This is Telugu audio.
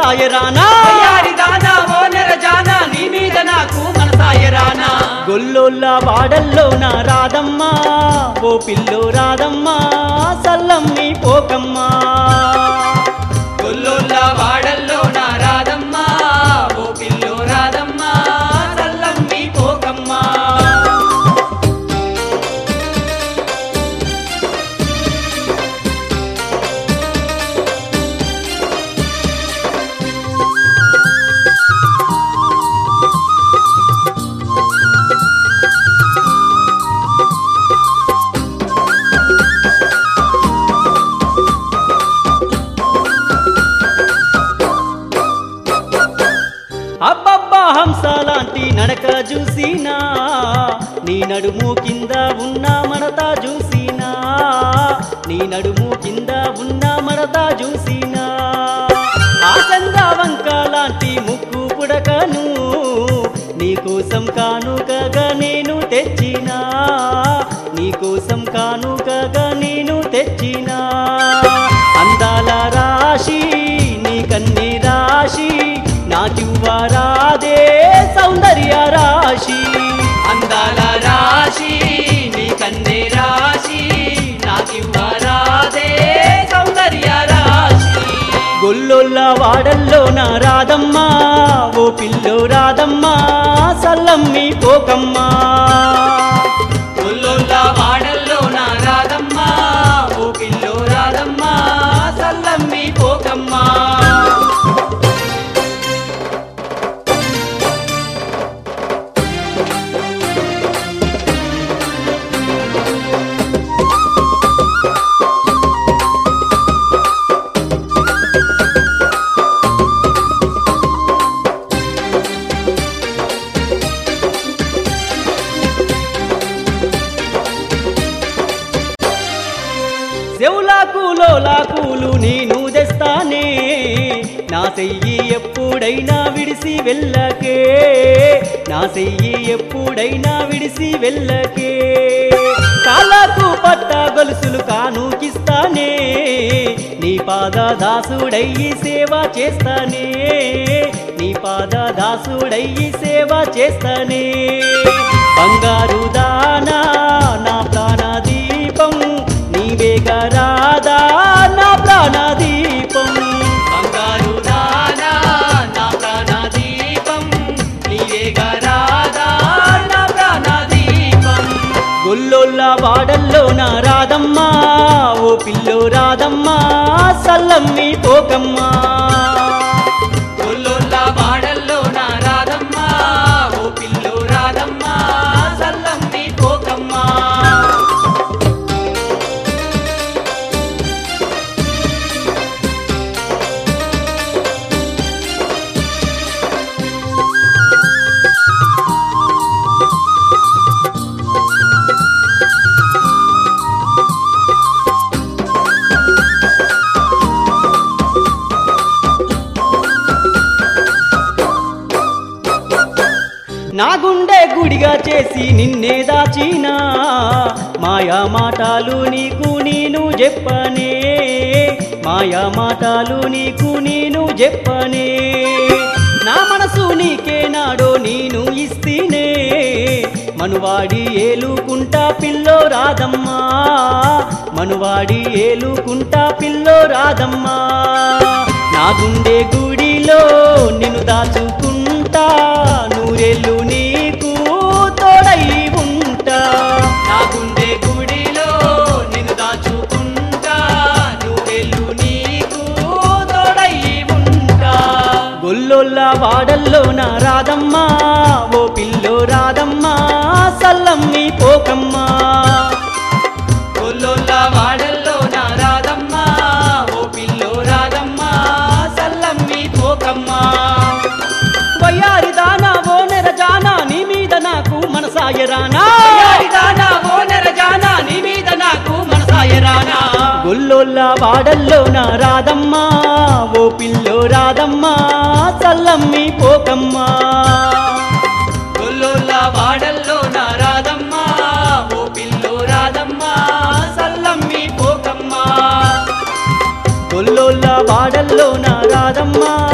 మనసాయరానా వయ్యారి దానా ఓ నెరజానా నీ మీద నాకు మనసాయరానా గొల్లోళ్ళ వాడల్లో నా రాదమ్మా ఓ పిల్లో రాదమ్మా సల్లమ్మి పోకమ్మా గొల్లోళ్ళ వాడల్లో నా రాదమ్మా ఓ పిల్లో రాదమ్మా చల్లమ్మి పోకమ్మా అబ్బబ్బా హంస లాంటి నడక చూసినా నీ నడుము కింద ఉన్న మడత చూసినా నీ నడుము కింద ఉన్న మడత చూసినా ఆ వంక లాంటి ముక్కు పుడకను నీకోసం కానుకగా నేను తెచ్చినా నీకోసం కానుకగా నేను తెచ్చినా అందాల రాశి నీ కన్ని రాశి నాకివ్వరాదే సౌందర్య రాశి అందాల రాశి నీ కన్నే రాశి నాకివ్వరాదే సౌందర్య రాశి గొల్లొల్ల వాడల్లో నా రాదమ్మా ఓ పిల్లో రాదమ్మా సల్లమ్మి పోకమ్మా గొల్లోళ్ళ వాడల్లో నా రాదమ్మా ఓ పిల్లో రాదమ్మా సల్లమ్మి పోకమ్మా చెవులాకు లోలాకులు నేను తెస్తానే నా చెయ్యి ఎప్పుడైనా విడిసి వెళ్ళకే నా చెయ్యి ఎప్పుడైనా విడిసి వెళ్ళకే కాళ్ళకు పట్ట గొలుసులు కానుకిస్తానే నీ పాద దాసుడయ్యి సేవ చేస్తానే నీ పాద దాసుడయ్యి సేవ చేస్తానే బంగారు దానా నా ప్రాణ దీపం నీవేగా రాదా నా ప్రాణ దీపం బంగారు దానా నా ప్రాణ దీపం నీవేగా రాదా నా ప్రాణ దీపం గొల్లోళ్ళ వాడల్లో నా రాదమ్మా ఓ పిల్లో రాదమ్మా సల్లమ్మి పోకమ్మా గొల్లోళ్ళ వాడల్లో నా రాదమ్మా ఓ పిల్లో రాదమ్మా సల్లమ్మి పోకమ్మా నా గుండె గుడిగా చేసి నిన్నే దాచినా మాయా మాటలు నీకు నేను చెప్పనే మాయా మాటలు నీకు నేను చెప్పనే నా మనసు నీకే నాడో నేను ఇస్తేనే మనువాడి ఏలుకుంటా పిల్లో రాదమ్మా మనువాడి ఏలుకుంటా పిల్లో రాదమ్మా నా గుండె గుడిలో నిన్ను దాచుకుంటా నూరెళ్ళు నీకు తోడై ఉంటా నా గుండె గుడిలో నిన్ను దాచుకుంటా నువ్వెళ్ళు నీకు తోడై ఉంటా గొల్లొల్ల వాడల్లో నా రాదమ్మా ఓ పిల్లో రాదమ్మా సల్లమ్మి పోకమ్మా గొల్లోళ్ళ వాడల్లో నా రాదమ్మా ఓ పిల్లో రాదమ్మా సల్లమ్మి పోకమ్మా వయ్యారి దానా ఓ నెర జానా నీ మీద నాకు మనసాయరానా యారిదానా ఓ నెరజానా నీ మీద నాకు మనసాయరానా గొల్లొల్ల వాడల్లో నా రాదమ్మా ఓ పిల్లో రాదమ్మా సల్లమ్మి పోకమ్మా గొల్లోళ్ళ వాడల్లో నా రాదమ్మా ఓ పిల్లో రాదమ్మా సల్లమ్మి పోకమ్మా గొల్లోళ్ళ వాడల్లో నా రాదమ్మా